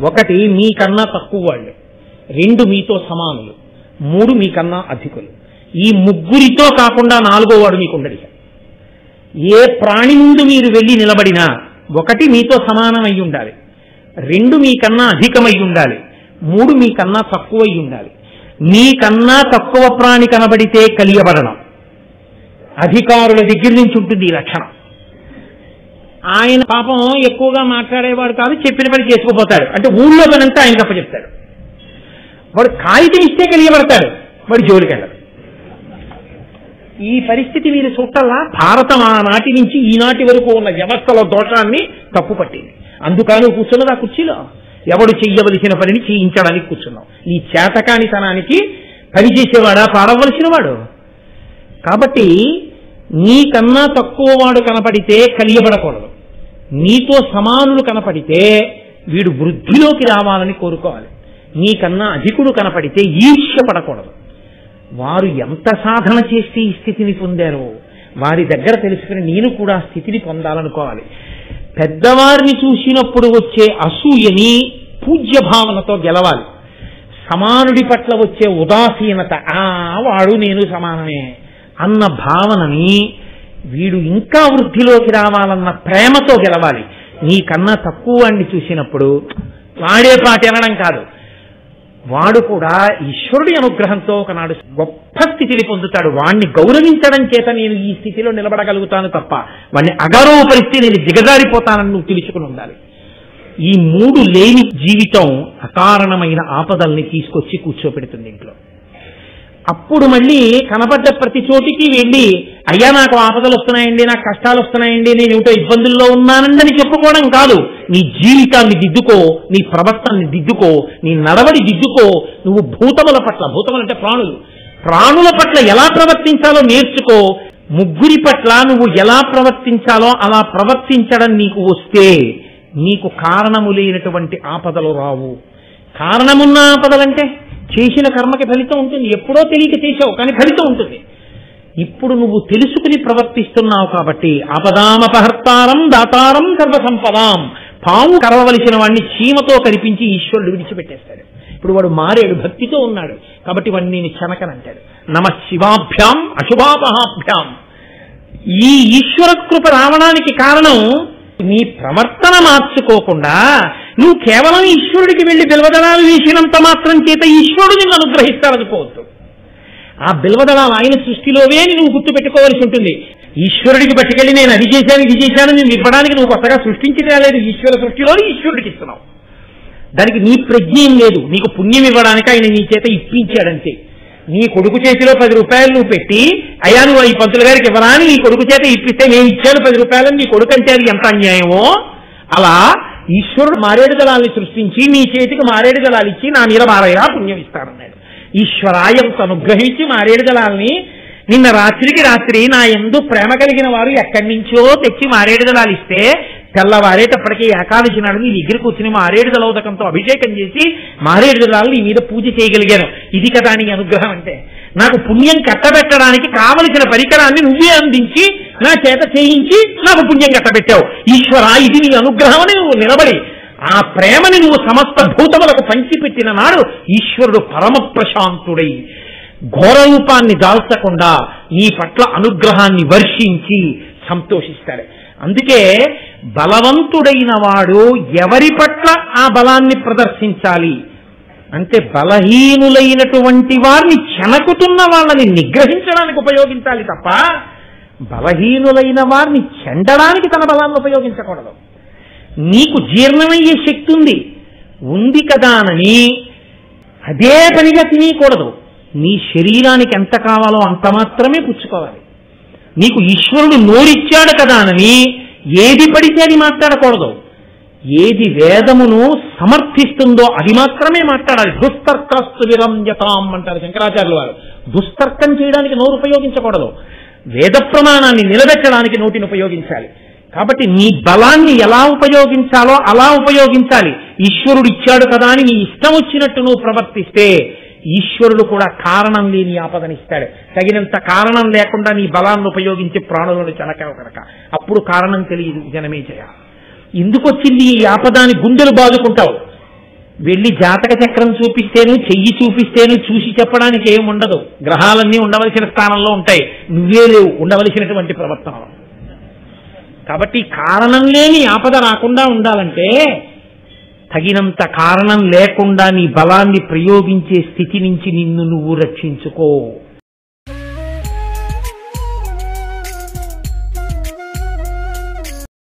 ఒకటి మీకన్నా తక్కువ వాళ్ళు రెండు మీతో సమానులు మూడు మీకన్నా అధికులు ఈ ముగ్గురితో కాకుండా నాలుగో వాడు మీకు ఉండడు ఇక. ఏ ప్రాణి ముందు మీరు వెళ్ళి నిలబడినా ఒకటి మీతో సమానమై ఉండాలి రెండు మీకన్నా అధికమై ఉండాలి మూడు మీకన్నా తక్కువై ఉండాలి మీకన్నా తక్కువ ప్రాణి కనబడితే కలియబడడం అధికారుల దగ్గర నుంచి ఉంటుంది ఈ లక్షణం ఆయన పాపం ఎక్కువగా మాట్లాడేవాడు కాదు చెప్పిన పని చేసుకుపోతాడు అంటే ఊళ్ళో పనంతా ఆయన తప్ప చెప్తాడు వాడు కాగితం ఇస్తే కలియబడతాడు వాడు జోలికి వెళ్ళడు ఈ పరిస్థితి మీరు చూడాలా భారతం ఆనాటి నుంచి ఈనాటి వరకు ఉన్న వ్యవస్థలో దోషాన్ని తప్పు పట్టింది అందుకని కూర్చున్నది ఆ కుర్చీలో ఎవడు చెయ్యవలసిన పనిని చేయించడానికి కూర్చున్నావు నీ చేతకానితనానికి పని చేసేవాడా పాడవలసిన వాడు కాబట్టి నీకన్నా తక్కువ వాడు కనపడితే కలియబడకూడదు నీతో సమానులు కనపడితే వీడు వృద్ధిలోకి రావాలని కోరుకోవాలి నీకన్నా అధికుడు కనపడితే ఈర్ష్య పడకూడదు వారు ఎంత సాధన చేస్తే ఈ స్థితిని పొందారో వారి దగ్గర తెలుసుకుని నేను కూడా ఆ స్థితిని పొందాలనుకోవాలి పెద్దవారిని చూసినప్పుడు వచ్చే అసూయని పూజ్య భావనతో గెలవాలి సమానుడి పట్ల వచ్చే ఉదాసీనత ఆ వాడు నేను సమానమే అన్న భావనని వీడు ఇంకా వృద్ధిలోకి రావాలన్న ప్రేమతో గెలవాలి నీకన్నా తక్కువ వాడిని చూసినప్పుడు వాడే పాటి అనడం కాదు వాడు కూడా ఈశ్వరుడి అనుగ్రహంతో ఒకనాడు గొప్ప స్థితిని పొందుతాడు వాణ్ణి గౌరవించడం చేత నేను ఈ స్థితిలో నిలబడగలుగుతాను తప్ప వాణ్ణి అగౌరవపరిస్తే నేను దిగజారిపోతానని నువ్వు తెలుసుకుని ఉండాలి ఈ మూడు లేని జీవితం అకారణమైన ఆపదల్ని తీసుకొచ్చి కూర్చోపెడుతుంది ఇంట్లో అప్పుడు మళ్ళీ కనబడ్డ ప్రతి చోటికి వెళ్ళి అయ్యా నాకు ఆపదలు వస్తున్నాయండి నాకు కష్టాలు వస్తున్నాయండి నేను ఏమిటో ఇబ్బందుల్లో ఉన్నానండి అని చెప్పుకోవడం కాదు నీ జీవితాన్ని దిద్దుకో నీ ప్రవర్తనని దిద్దుకో నీ నడవడి దిద్దుకో నువ్వు భూతముల పట్ల భూతములు అంటే ప్రాణులు ప్రాణుల పట్ల ఎలా ప్రవర్తించాలో నేర్చుకో ముగ్గురి పట్ల నువ్వు ఎలా ప్రవర్తించాలో అలా ప్రవర్తించడం నీకు వస్తే నీకు కారణము లేనటువంటి ఆపదలు రావు కారణమున్న ఆపదలంటే చేసిన కర్మకి ఫలితం ఉంటుంది ఎప్పుడో తెలియక చేసావు కానీ ఫలితం ఉంటుంది ఇప్పుడు నువ్వు తెలుసుకుని ప్రవర్తిస్తున్నావు కాబట్టి ఆపదామపహర్తారం దాతారం సర్వసంపదాం పాము కరవలసిన వాడిని చీమతో కనిపించి ఈశ్వరుడు విడిచిపెట్టేస్తాడు ఇప్పుడు వాడు మారేడు భక్తితో ఉన్నాడు కాబట్టి వాడిని నేను చెనకనంటాడు నమ శివాభ్యాం అశుభాపహాభ్యాం ఈ ఈశ్వర కృప రావడానికి కారణం నీ ప్రవర్తన మార్చుకోకుండా నువ్వు కేవలం ఈశ్వరుడికి వెళ్లి బిల్వదళాలు వేసినంత మాత్రం చేత ఈశ్వరుడు నిన్ను అనుగ్రహిస్తారనుకోవద్దు ఆ బిల్వదళాలు ఆయన సృష్టిలోవే నువ్వు గుర్తు పెట్టుకోవాల్సి ఉంటుంది ఈశ్వరుడికి పట్టుకెళ్ళి నేను అది చేశాను ఇది చేశాను నేను ఇవ్వడానికి నువ్వు కొత్తగా సృష్టించి రాలేదు ఈశ్వర సృష్టిలోని ఈశ్వరుడికి ఇస్తున్నావు దానికి నీ ప్రజ్ఞ ఏం లేదు నీకు పుణ్యం ఇవ్వడానికి ఆయన నీ చేత ఇప్పించాడంతే నీ కొడుకు చేతిలో పది రూపాయలు నువ్వు పెట్టి అయ్యా నువ్వు ఈ పంతులు గారికి ఇవ్వరా అని నీ కొడుకు చేత ఇప్పిస్తే నేను ఇచ్చాను పది రూపాయలని నీ కొడుకు అంటే అది ఎంత అన్యాయమో అలా ఈశ్వరుడు మారేడు దళాల్ని సృష్టించి నీ చేతికి మారేడు దళాలు ఇచ్చి నా మీద మారయ్యా పుణ్యం ఇస్తాడన్నాడు ఈశ్వరాయంత అనుగ్రహించి మారేడు దళాల్ని నిన్న రాత్రికి రాత్రి నా ఎందు ప్రేమ కలిగిన వారు ఎక్కడి నుంచో తెచ్చి మారేడు దళాలు ఇస్తే తెల్లవారేటప్పటికీ ఏకాదశి నాడు నీ దగ్గర కూర్చుని మారేడు దళోదకంతో అభిషేకం చేసి మారేడు దళాలు నీ మీద పూజ చేయగలిగాను ఇది కదా నీ అనుగ్రహం అంటే నాకు పుణ్యం కట్టబెట్టడానికి కావలసిన పరికరాన్ని నువ్వే అందించి నా చేత చేయించి నాకు పుణ్యం కట్టబెట్టావు ఈశ్వర ఇది నీ అనుగ్రహం అని నువ్వు నిలబడి ఆ ప్రేమని నువ్వు సమస్త భూతములకు పంచిపెట్టిన నాడు ఈశ్వరుడు పరమ ప్రశాంతుడై ఘోర రూపాన్ని దాల్చకుండా నీ పట్ల అనుగ్రహాన్ని వర్షించి సంతోషిస్తాడు అందుకే బలవంతుడైన వాడు ఎవరి పట్ల ఆ బలాన్ని ప్రదర్శించాలి అంటే బలహీనులైనటువంటి వారిని చెనకుతున్న వాళ్ళని నిగ్రహించడానికి ఉపయోగించాలి తప్ప బలహీనులైన వారిని చెండడానికి తన బలాన్ని ఉపయోగించకూడదు నీకు జీర్ణమయ్యే శక్తి ఉంది ఉంది కదా అని అదే పనిగా తినేయకూడదు నీ శరీరానికి ఎంత కావాలో అంత మాత్రమే పుచ్చుకోవాలి నీకు ఈశ్వరుడు నోరిచ్చాడు కదా అని ఏది పడితే అది మాట్లాడకూడదు ఏది వేదమును సమర్థిస్తుందో అది మాత్రమే మాట్లాడాలి దుస్తర్కస్తు విరంజతాం అంటారు శంకరాచార్యుల వారు దుస్తర్కం చేయడానికి నోరు ఉపయోగించకూడదు వేద ప్రమాణాన్ని నిలబెట్టడానికి నోటిని ఉపయోగించాలి కాబట్టి నీ బలాన్ని ఎలా ఉపయోగించాలో అలా ఉపయోగించాలి ఈశ్వరుడు ఇచ్చాడు కదా అని నీ ఇష్టం వచ్చినట్టు నువ్వు ప్రవర్తిస్తే ఈశ్వరుడు కూడా కారణం లేని ఆపదనిస్తాడు తగినంత కారణం లేకుండా నీ బలాన్ని ఉపయోగించి ప్రాణులను చెనకావు కనుక అప్పుడు కారణం తెలియదు జనమే చేయ ఎందుకు వచ్చింది ఈ ఆపదాని గుండెలు బాదుకుంటావు వెళ్ళి జాతక చక్రం చూపిస్తేను చెయ్యి చూపిస్తేను చూసి చెప్పడానికి ఏం ఉండదు గ్రహాలన్నీ ఉండవలసిన స్థానంలో ఉంటాయి నువ్వే లేవు ఉండవలసినటువంటి ప్రవర్తనలో కాబట్టి కారణం లేని ఆపద రాకుండా ఉండాలంటే తగినంత కారణం లేకుండా నీ బలాన్ని ప్రయోగించే స్థితి నుంచి నిన్ను నువ్వు రక్షించుకో